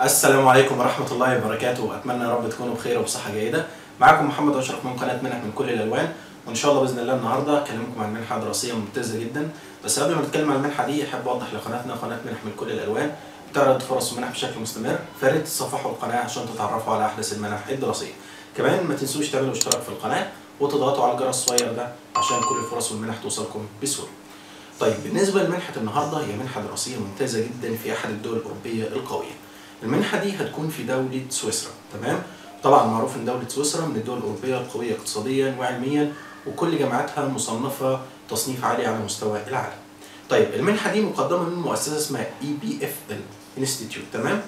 السلام عليكم ورحمة الله وبركاته أتمنى يا رب تكونوا بخير وبصحة جيدة معكم محمد أشرف من قناة منح من كل الألوان وإن شاء الله بإذن الله النهاردة أكلمكم عن منحة دراسية ممتازة جدا بس قبل ما نتكلم عن المنحة دي أحب أوضح لقناتنا قناة منح من كل الألوان بتعرض فرص ومنح بشكل مستمر فياريت تصفحوا القناة عشان تتعرفوا على أحدث المنح الدراسية كمان ما تنسوش تعملوا اشتراك في القناة وتضغطوا على الجرس الصغير ده عشان كل الفرص والمنح توصلكم بسهولة طيب بالنسبة لمنحة النهاردة هي منحة دراسية ممتازة جدا في أحد الدول الأوروبية القوية. المنحة دي هتكون في دولة سويسرا، تمام؟ طبعا معروف إن دولة سويسرا من الدول الأوروبية القوية اقتصاديا وعلميا وكل جامعاتها مصنفة تصنيف عالي على مستوى العالم. طيب المنحة دي مقدمة من مؤسسة اسمها اي بي اف ال انستيتيوت، تمام؟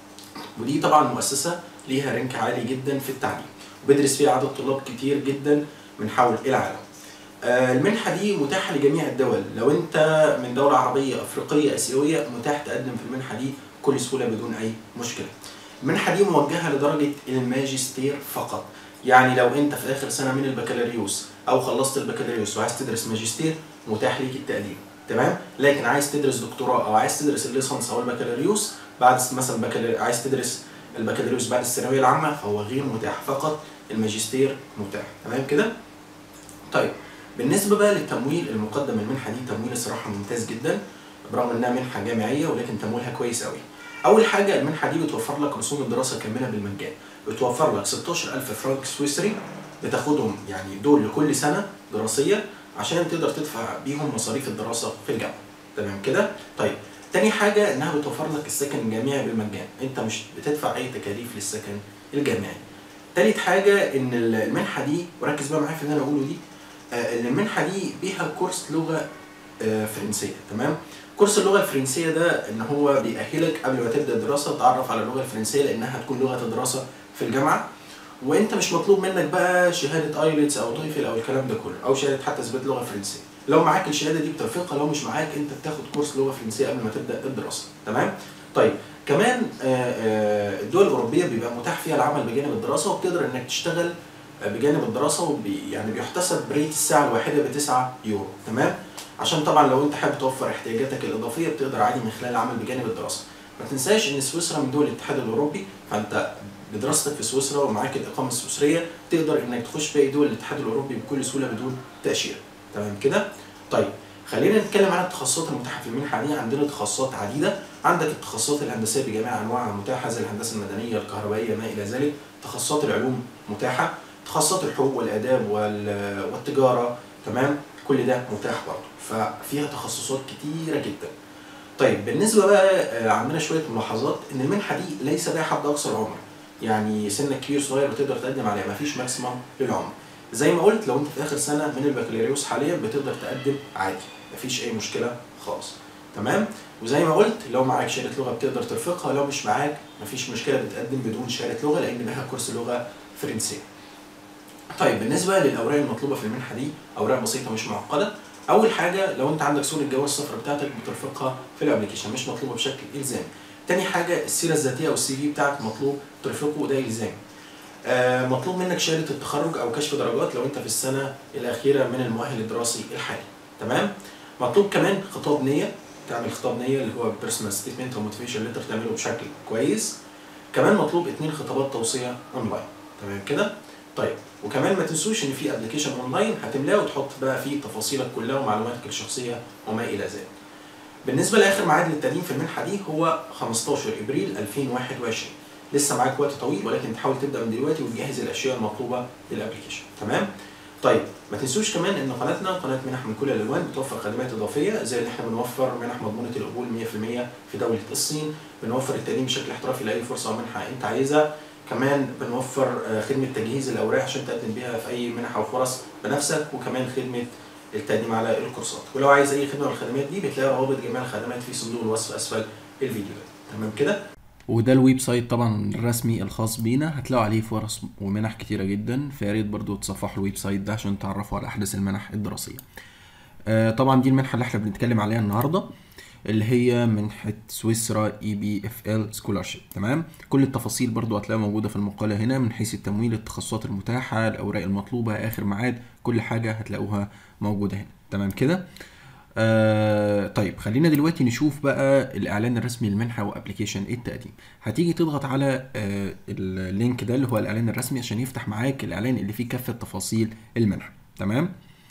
ودي طبعا مؤسسة ليها رانك عالي جدا في التعليم وبيدرس فيها عدد طلاب كتير جدا من حول العالم. آه، المنحة دي متاحة لجميع الدول لو انت من دولة عربية افريقية اسيوية متاح تقدم في المنحة دي بكل سهولة بدون اي مشكلة المنحة دي موجهة لدرجة الماجستير فقط يعني لو انت في اخر سنة من البكالوريوس او خلصت البكالوريوس وعايز تدرس ماجستير متاح ليك التقديم تمام لكن عايز تدرس دكتوراه او عايز تدرس الليسانس او البكالوريوس بعد مثلا بكالوريوس عايز تدرس البكالوريوس بعد الثانوية العامة فهو غير متاح فقط الماجستير متاح تمام كده طيب بالنسبه بقى للتمويل المقدم المنحه دي تمويل الصراحه ممتاز جدا برغم انها منحه جامعيه ولكن تمويلها كويس قوي اول حاجه المنحه دي بتوفر لك رسوم الدراسه كامله بالمجان بتوفر لك 16000 فرنك سويسري بتاخدهم يعني دول لكل سنه دراسيه عشان تقدر تدفع بيهم مصاريف الدراسه في الجامعه تمام كده طيب تاني حاجه انها بتوفر لك السكن الجامعي بالمجان انت مش بتدفع اي تكاليف للسكن الجامعي تالت حاجه ان المنحه دي وركز بقى معايا في اللي انا اقوله دي آه، ان المنحه دي بيها كورس لغه آه، فرنسيه تمام كورس اللغه الفرنسيه ده ان هو بيأهلك قبل ما تبدا الدراسه تعرف على اللغه الفرنسيه لانها هتكون لغه الدراسه في الجامعه وانت مش مطلوب منك بقى شهاده ايلتس او تويفل او الكلام ده كله او شهاده حتى اثبات لغه فرنسيه لو معاك الشهاده دي بترفقها لو مش معاك انت بتاخد كورس لغه فرنسيه قبل ما تبدا الدراسه تمام طيب كمان آه، آه، الدول الاوروبيه بيبقى متاح فيها العمل بجانب الدراسه وبتقدر انك تشتغل بجانب الدراسه وبي يعني بيحتسب بريت الساعه الواحده ب 9 يورو تمام عشان طبعا لو انت حابب توفر احتياجاتك الاضافيه بتقدر عادي من خلال العمل بجانب الدراسه ما تنساش ان سويسرا من دول الاتحاد الاوروبي فانت بدراستك في سويسرا ومعاك الاقامه السويسريه تقدر انك تخش باقي دول الاتحاد الاوروبي بكل سهوله بدون تاشيره تمام كده طيب خلينا نتكلم عن التخصصات المتاحه في المنحه دي عندنا تخصصات عديده عندك التخصصات الهندسيه بجميع انواعها متاحه زي الهندسه المدنيه الكهربائيه ما الى ذلك تخصصات العلوم متاحه تخصصات الحقوق والاداب وال- والتجاره تمام كل ده متاح برضه ففيها تخصصات كتيره جدا طيب بالنسبه بقى آه، عندنا شويه ملاحظات ان المنحه دي ليس لها حد اقصى العمر يعني سنك كبير صغير بتقدر تقدم عليها مفيش ماكسيمم للعمر زي ما قلت لو انت في اخر سنه من البكالوريوس حاليا بتقدر تقدم عادي مفيش اي مشكله خالص تمام وزي ما قلت لو معاك شهاده لغه بتقدر ترفقها لو مش معاك مفيش مشكله بتقدم بدون شهاده لغه لان لها كورس لغه فرنسيه طيب بالنسبه للاوراق المطلوبه في المنحه دي اوراق بسيطه مش معقده اول حاجه لو انت عندك صوره جواز السفر بتاعتك بترفقها في الابلكيشن مش مطلوبه بشكل الزامي تاني حاجه السيره الذاتيه او السي في بتاعك مطلوب ترفقه وده الزامي آه مطلوب منك شهاده التخرج او كشف درجات لو انت في السنه الاخيره من المؤهل الدراسي الحالي تمام مطلوب كمان خطاب نيه تعمل خطاب نيه اللي هو بيرسونال ستيتمنت او موتيفيشن ليتر تعمله بشكل كويس كمان مطلوب اتنين خطابات توصيه اونلاين تمام كده طيب وكمان ما تنسوش ان في ابلكيشن اونلاين هتملاه وتحط بقى فيه تفاصيلك كلها ومعلوماتك الشخصيه وما الى ذلك بالنسبه لاخر ميعاد للتقديم في المنحه دي هو 15 ابريل 2021 لسه معاك وقت طويل ولكن تحاول تبدا من دلوقتي وتجهز الاشياء المطلوبه للابلكيشن تمام طيب ما تنسوش كمان ان قناتنا قناه منح من كل الالوان بتوفر خدمات اضافيه زي ان احنا بنوفر منح مضمونه القبول 100% في دوله الصين بنوفر التقديم بشكل احترافي لاي فرصه او منحه انت عايزها كمان بنوفر آه، خدمه تجهيز الاوراق عشان تقدم بيها في اي منح او فرص بنفسك وكمان خدمه التقديم على الكورسات ولو عايز اي خدمه من الخدمات دي بتلاقي روابط جميع الخدمات في صندوق الوصف اسفل الفيديو ده تمام كده وده الويب سايت طبعا الرسمي الخاص بينا هتلاقوا عليه فرص ومنح كتيرة جدا فيا ريت برضو تصفحوا الويب سايت ده عشان تعرفوا على احدث المنح الدراسية آه طبعا دي المنحة اللي احنا بنتكلم عليها النهاردة اللي هي منحة سويسرا اي بي اف ال سكولارشيب تمام كل التفاصيل برضو هتلاقيها موجودة في المقالة هنا من حيث التمويل التخصصات المتاحة الاوراق المطلوبة اخر ميعاد كل حاجة هتلاقوها موجودة هنا تمام كده آه طيب خلينا دلوقتي نشوف بقى الاعلان الرسمي للمنحه وابلكيشن التقديم هتيجي تضغط على آه اللينك ده اللي هو الاعلان الرسمي عشان يفتح معاك الاعلان اللي فيه كافه تفاصيل المنحه تمام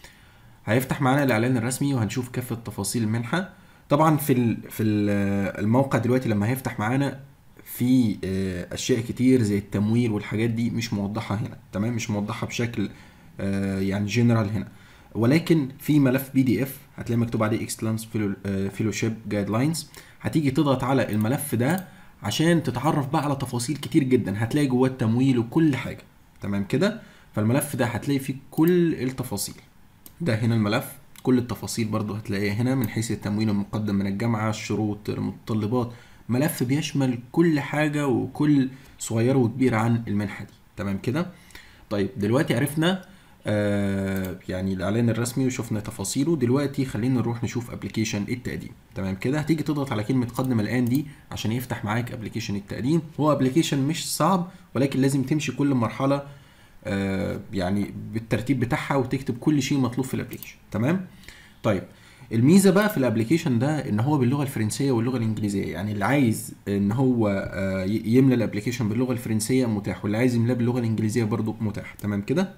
هيفتح معانا الاعلان الرسمي وهنشوف كافه تفاصيل المنحه طبعا في ال في ال الموقع دلوقتي لما هيفتح معانا في آه، اشياء كتير زي التمويل والحاجات دي مش موضحه هنا تمام مش موضحه بشكل آه، يعني جنرال هنا ولكن في ملف بي دي اف هتلاقي مكتوب عليه اكسلانس فيلوشيب جايد لاينز هتيجي تضغط على الملف ده عشان تتعرف بقى على تفاصيل كتير جدا هتلاقي جواه التمويل وكل حاجه تمام كده فالملف ده هتلاقي فيه كل التفاصيل ده هنا الملف كل التفاصيل برضو هتلاقيها هنا من حيث التمويل المقدم من الجامعة الشروط المتطلبات ملف بيشمل كل حاجة وكل صغيرة وكبيرة عن المنحة دي تمام كده طيب دلوقتي عرفنا آه يعني الاعلان الرسمي وشفنا تفاصيله دلوقتي خلينا نروح نشوف ابلكيشن التقديم تمام كده هتيجي تضغط على كلمه قدم الان دي عشان يفتح معاك ابلكيشن التقديم هو ابلكيشن مش صعب ولكن لازم تمشي كل مرحله آه يعني بالترتيب بتاعها وتكتب كل شيء مطلوب في الابلكيشن تمام طيب الميزه بقى في الابلكيشن ده ان هو باللغه الفرنسيه واللغه الانجليزيه يعني اللي عايز ان هو آه، ي- يملى الابلكيشن باللغه الفرنسيه متاح واللي عايز يملاه باللغه الانجليزيه برضو متاح تمام كده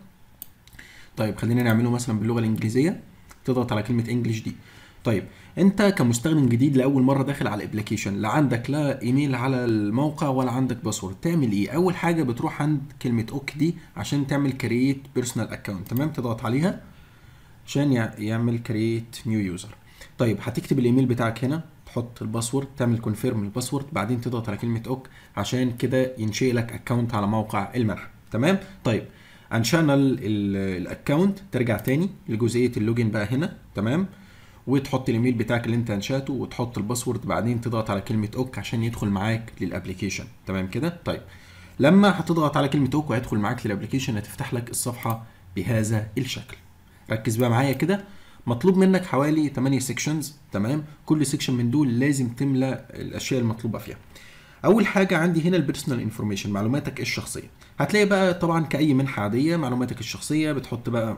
طيب خلينا نعمله مثلا باللغه الانجليزيه تضغط على كلمه انجلش دي طيب انت كمستخدم جديد لاول مره داخل على الابلكيشن لا عندك لا ايميل على الموقع ولا عندك باسورد تعمل ايه اول حاجه بتروح عند كلمه اوك دي عشان تعمل كرييت بيرسونال اكونت تمام تضغط عليها عشان يع- يعمل كرييت نيو يوزر طيب هتكتب الايميل بتاعك هنا تحط الباسورد تعمل كونفيرم الباسورد بعدين تضغط على كلمه اوك عشان كده ينشئ لك اكونت على موقع المنحه تمام طيب انشأنا الاكونت ترجع تاني لجزئيه اللوجن بقى هنا تمام وتحط الايميل بتاعك اللي انت انشاته وتحط الباسورد بعدين تضغط على كلمه اوك عشان يدخل معاك للابلكيشن تمام كده طيب لما هتضغط على كلمه اوك وهيدخل معاك للابلكيشن هتفتح لك الصفحه بهذا الشكل ركز بقى معايا كده مطلوب منك حوالي 8 سيكشنز تمام كل سيكشن من دول لازم تملى الاشياء المطلوبه فيها اول حاجه عندي هنا البيرسونال انفورميشن معلوماتك الشخصيه هتلاقي بقى طبعا كاي منحه عاديه معلوماتك الشخصيه بتحط بقى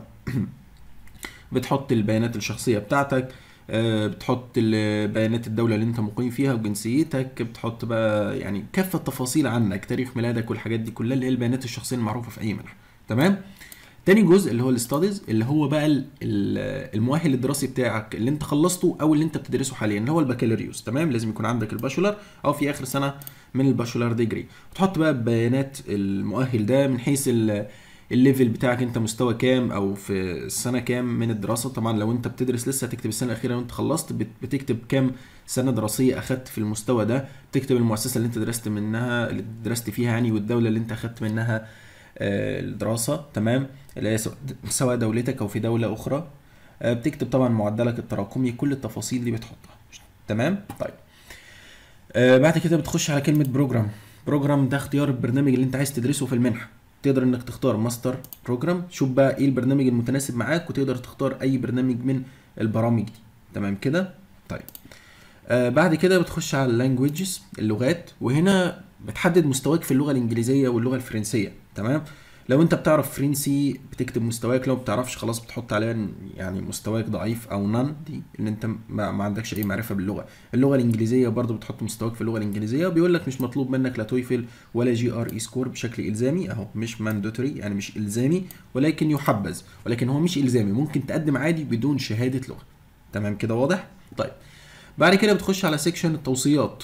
بتحط البيانات الشخصيه بتاعتك آه، بتحط ال- بيانات الدولة اللي انت مقيم فيها وجنسيتك بتحط بقى يعني كافة تفاصيل عنك تاريخ ميلادك والحاجات دي كلها اللي هي البيانات الشخصية المعروفة في أي منحة تمام تاني جزء اللي هو الاستاديز اللي هو بقى ال- ال- المؤهل الدراسي بتاعك اللي انت خلصته او اللي انت بتدرسه حاليا اللي هو البكالوريوس تمام لازم يكون عندك الباشولر او في اخر سنه من الباشولر ديجري وتحط بقى بيانات المؤهل ده من حيث ال- الليفل بتاعك انت مستوى كام او في السنه كام من الدراسه طبعا لو انت بتدرس لسه هتكتب السنه الاخيره وانت خلصت بت- بتكتب كام سنه دراسيه اخدت في المستوى ده بتكتب المؤسسه اللي انت درست منها اللي درست فيها يعني والدوله اللي انت اخدت منها آه، الدراسه تمام اللي هي سواء- سواء دولتك او في دوله اخرى آه، بتكتب طبعا معدلك التراكمي كل التفاصيل دي بتحطها تمام طيب آه، بعد كده بتخش على كلمه بروجرام بروجرام ده اختيار البرنامج اللي انت عايز تدرسه في المنحه تقدر انك تختار ماستر بروجرام شوف بقى ايه البرنامج المتناسب معاك وتقدر تختار اي برنامج من البرامج دي تمام كده طيب آه بعد كده بتخش على اللانجويجز اللغات وهنا بتحدد مستواك في اللغه الانجليزيه واللغه الفرنسيه تمام لو انت بتعرف فرنسي بتكتب مستواك لو ما بتعرفش خلاص بتحط عليها يعني مستواك ضعيف او نان دي ان انت ما, ما عندكش اي معرفه باللغه اللغه الانجليزيه برضو بتحط مستواك في اللغه الانجليزيه وبيقول لك مش مطلوب منك لا تويفل ولا جي ار اي سكور بشكل الزامي اهو مش ماندوتري يعني مش الزامي ولكن يحبذ ولكن هو مش الزامي ممكن تقدم عادي بدون شهاده لغه تمام كده واضح طيب بعد كده بتخش على سيكشن التوصيات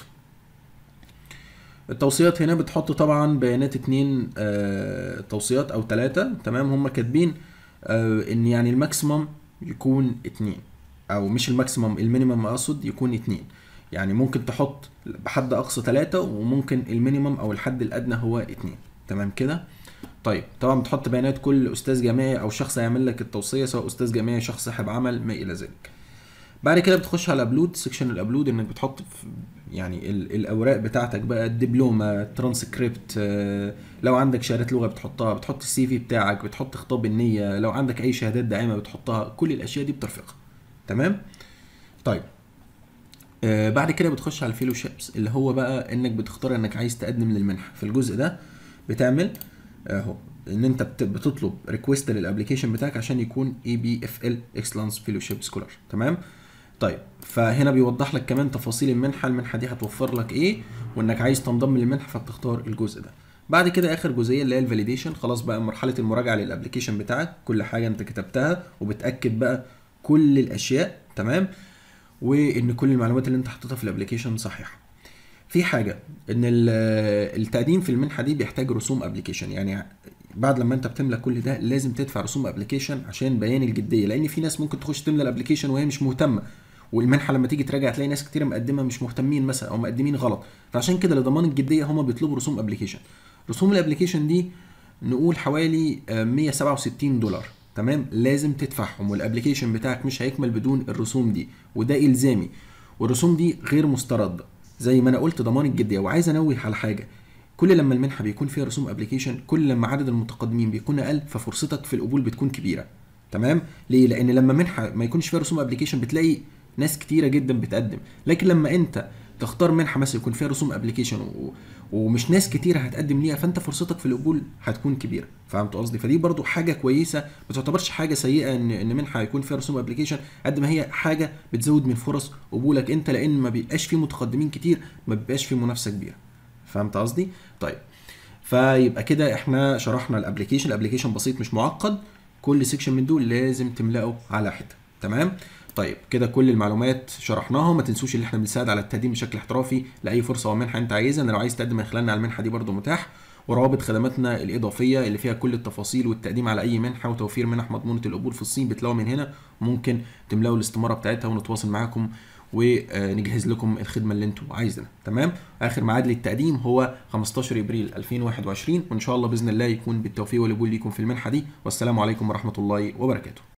التوصيات هنا بتحط طبعا بيانات اتنين آه توصيات او ثلاثة تمام هم كاتبين آه ان يعني الماكسيمم يكون اتنين او مش الماكسيمم المينيمم اقصد يكون اتنين يعني ممكن تحط بحد اقصى ثلاثة وممكن المينيمم او الحد الادنى هو اتنين تمام كده طيب طبعا بتحط بيانات كل استاذ جامعي او شخص هيعمل لك التوصية سواء استاذ جامعي شخص صاحب عمل ما الى ذلك بعد كده بتخش على الابلود سيكشن الابلود انك بتحط في يعني ال- الاوراق بتاعتك بقى الدبلومه ترانسكريبت آه، لو عندك شهادات لغه بتحطها بتحط السي في بتاعك بتحط خطاب النيه لو عندك اي شهادات داعمه بتحطها كل الاشياء دي بترفقها تمام طيب آه بعد كده بتخش على الفيلوشيبس اللي هو بقى انك بتختار انك عايز تقدم للمنحه في الجزء ده بتعمل اهو ان انت بت- بتطلب ريكويست للابلكيشن بتاعك عشان يكون اي بي اف ال اكسلانس فيلوشيب سكولار تمام طيب فهنا بيوضح لك كمان تفاصيل المنحه المنحه دي هتوفر لك ايه وانك عايز تنضم للمنحه فبتختار الجزء ده بعد كده اخر جزئيه اللي هي الفاليديشن خلاص بقى مرحله المراجعه للابلكيشن بتاعك كل حاجه انت كتبتها وبتاكد بقى كل الاشياء تمام وان كل المعلومات اللي انت حطيتها في الابلكيشن صحيحه في حاجه ان ال- التقديم في المنحه دي بيحتاج رسوم ابلكيشن يعني بعد لما انت بتملى كل ده لازم تدفع رسوم ابلكيشن عشان بيان الجديه لان في ناس ممكن تخش تملى الابلكيشن وهي مش مهتمه والمنحه لما تيجي تراجع تلاقي ناس كتير مقدمه مش مهتمين مثلا او مقدمين غلط فعشان كده لضمان الجديه هم بيطلبوا رسوم ابلكيشن رسوم الابلكيشن دي نقول حوالي آه، 167 دولار تمام لازم تدفعهم والابلكيشن بتاعك مش هيكمل بدون الرسوم دي وده الزامي والرسوم دي غير مسترده زي ما انا قلت ضمان الجديه وعايز انوه على حاجه كل لما المنحه بيكون فيها رسوم ابلكيشن كل لما عدد المتقدمين بيكون اقل ففرصتك في القبول بتكون كبيره تمام ليه لان لما منحه ما يكونش فيها رسوم ابلكيشن بتلاقي ناس كتيره جدا بتقدم لكن لما انت تختار منحه مثلا يكون فيها رسوم ابلكيشن و... ومش ناس كتيره هتقدم ليها فانت فرصتك في القبول هتكون كبيره فهمت قصدي فدي برضو حاجه كويسه ما تعتبرش حاجه سيئه ان ان منحه يكون فيها رسوم ابلكيشن قد ما هي حاجه بتزود من فرص قبولك انت لان ما بيبقاش فيه متقدمين كتير ما بيبقاش فيه منافسه كبيره فهمت قصدي طيب فيبقى كده احنا شرحنا الابلكيشن الابلكيشن بسيط مش معقد كل سيكشن من دول لازم تملاه على حده تمام طيب كده كل المعلومات شرحناها ما تنسوش ان احنا بنساعد على التقديم بشكل احترافي لاي فرصه او منحه انت عايزها ان لو عايز تقدم من خلالنا على المنحه دي برضو متاح وروابط خدماتنا الاضافيه اللي فيها كل التفاصيل والتقديم على اي منحه وتوفير منح مضمونه القبول في الصين بتلاقوا من هنا ممكن تملأوا الاستماره بتاعتها ونتواصل معاكم ونجهز لكم الخدمه اللي انتم عايزينها تمام اخر ميعاد للتقديم هو 15 ابريل 2021 وان شاء الله باذن الله يكون بالتوفيق والقبول ليكم في المنحه دي والسلام عليكم ورحمه الله وبركاته